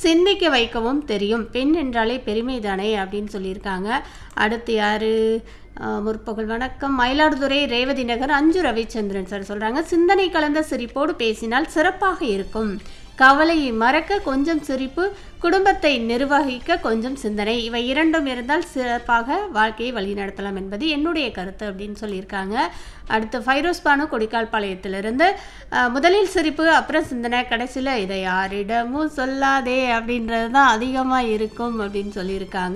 சிந்திக்க வைக்கவும் தெரியும் பெண் என்றாலே பெருமை தானே அப்படின்னு சொல்லியிருக்காங்க அடுத்து யாரு அஹ், முற்பகல் வணக்கம் மயிலாடுதுறை ரேவதி நகர் அஞ்சு ரவிச்சந்திரன் சார் சொல்றாங்க சிந்தனை கலந்த சிரிப்போடு பேசினால் சிறப்பாக இருக்கும் கவலையை மறக்க கொஞ்சம் சிரிப்பு குடும்பத்தை நிர்வகிக்க கொஞ்சம் சிந்தனை இவை இரண்டும் இருந்தால் சிறப்பாக வாழ்க்கையை வழிநடத்தலாம் என்பது என்னுடைய கருத்து அப்படின்னு சொல்லியிருக்காங்க அடுத்து ஃபைரோஸ் பானு கொடிக்கால் பாளையத்திலிருந்து அஹ், முதலில் சிரிப்பு அப்புறம் சிந்தனை கடைசியில் இதை யாரிடமும் சொல்லாதே அப்படின்றது தான் அதிகமாக இருக்கும் அப்படின்னு சொல்லியிருக்காங்க